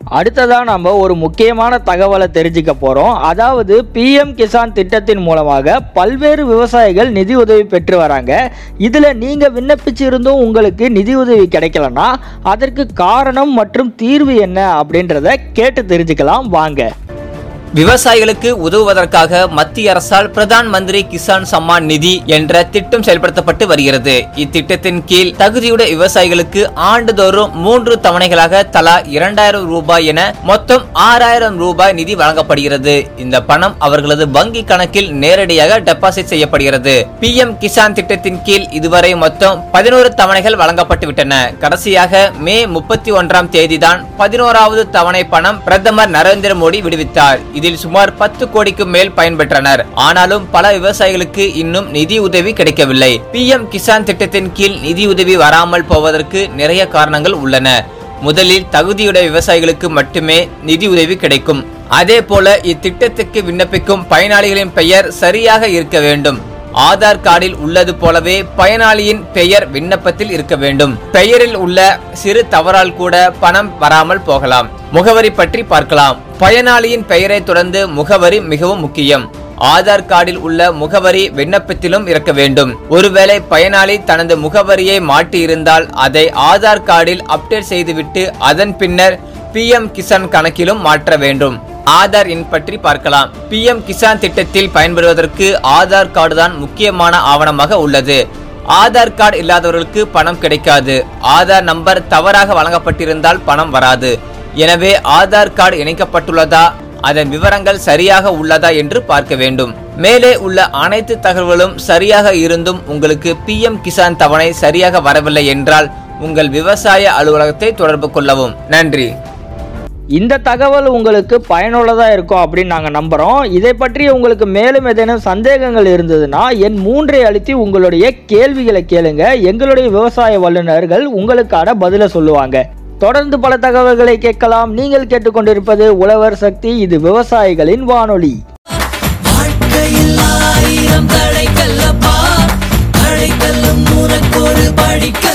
அடுத்ததா நம்ம ஒரு முக்கியமான தகவலை தெரிஞ்சுக்க போறோம் அதாவது பிஎம் கிசான் திட்டத்தின் மூலமாக பல்வேறு விவசாயிகள் நிதி உதவி பெற்று வராங்க இதுல நீங்க விண்ணப்பிச்சிருந்தும் உங்களுக்கு நிதி உதவி கிடைக்கலனா அதற்கு காரணம் மற்றும் தீர்வு என்ன அப்படின்றத கேட்டு தெரிஞ்சுக்கலாம் வாங்க விவசாயிகளுக்கு உதவுவதற்காக மத்திய அரசால் பிரதான் மந்திரி கிசான் சம்மான் நிதி என்ற திட்டம் செயல்படுத்தப்பட்டு வருகிறது இத்திட்டத்தின் கீழ் தகுதியுடைய விவசாயிகளுக்கு ஆண்டுதோறும் மூன்று தவணைகளாக தலா இரண்டாயிரம் ரூபாய் என மொத்தம் ஆறாயிரம் ரூபாய் நிதி வழங்கப்படுகிறது இந்த பணம் அவர்களது வங்கி கணக்கில் நேரடியாக டெபாசிட் செய்யப்படுகிறது பிஎம் கிசான் திட்டத்தின் கீழ் இதுவரை மொத்தம் பதினோரு தவணைகள் வழங்கப்பட்டு விட்டன கடைசியாக மே முப்பத்தி ஒன்றாம் தேதிதான் பதினோராவது தவணை பணம் பிரதமர் நரேந்திர மோடி விடுவித்தார் இதில் சுமார் பத்து கோடிக்கு மேல் பயன்பெற்றனர் ஆனாலும் பல விவசாயிகளுக்கு இன்னும் நிதி உதவி கிடைக்கவில்லை பிஎம் கிசான் திட்டத்தின் கீழ் நிதி உதவி வராமல் போவதற்கு நிறைய காரணங்கள் உள்ளன முதலில் தகுதியுடைய விவசாயிகளுக்கு மட்டுமே நிதி உதவி கிடைக்கும் அதே போல இத்திட்டத்துக்கு விண்ணப்பிக்கும் பயனாளிகளின் பெயர் சரியாக இருக்க வேண்டும் ஆதார் கார்டில் உள்ளது போலவே பயனாளியின் பெயர் விண்ணப்பத்தில் இருக்க வேண்டும் பெயரில் உள்ள சிறு தவறால் கூட பணம் வராமல் போகலாம் முகவரி பற்றி பார்க்கலாம் பயனாளியின் பெயரை தொடர்ந்து முகவரி மிகவும் முக்கியம் ஆதார் கார்டில் உள்ள முகவரி விண்ணப்பத்திலும் இருக்க வேண்டும் ஒருவேளை பயனாளி தனது முகவரியை மாட்டி இருந்தால் அதை ஆதார் கார்டில் அப்டேட் செய்துவிட்டு அதன் பின்னர் பிஎம் கிசான் கணக்கிலும் மாற்ற வேண்டும் ஆதார் எண் பற்றி பார்க்கலாம் பிஎம் கிசான் திட்டத்தில் பயன்பெறுவதற்கு ஆதார் கார்டு தான் முக்கியமான ஆவணமாக உள்ளது ஆதார் கார்டு இல்லாதவர்களுக்கு பணம் கிடைக்காது ஆதார் நம்பர் தவறாக வழங்கப்பட்டிருந்தால் பணம் வராது எனவே ஆதார் கார்டு இணைக்கப்பட்டுள்ளதா அதன் விவரங்கள் சரியாக உள்ளதா என்று பார்க்க வேண்டும் மேலே உள்ள அனைத்து தகவல்களும் சரியாக இருந்தும் உங்களுக்கு பிஎம் கிசான் தவணை சரியாக வரவில்லை என்றால் உங்கள் விவசாய அலுவலகத்தை தொடர்பு கொள்ளவும் நன்றி இந்த தகவல் உங்களுக்கு பயனுள்ளதா இருக்கும் அப்படின்னு நாங்க நம்புறோம் இதை பற்றி உங்களுக்கு மேலும் ஏதேனும் சந்தேகங்கள் இருந்ததுன்னா என் மூன்றை அழுத்தி உங்களுடைய கேள்விகளை கேளுங்க எங்களுடைய விவசாய வல்லுநர்கள் உங்களுக்கான பதிலை சொல்லுவாங்க தொடர்ந்து பல தகவல்களை கேட்கலாம் நீங்கள் கேட்டுக்கொண்டிருப்பது உழவர் சக்தி இது விவசாயிகளின் வானொலி வாழ்க்கையில் ஆயிரம் தடைக்கல்லப்பா தடைக்கல்லும் உனக்கொரு படிக்கல்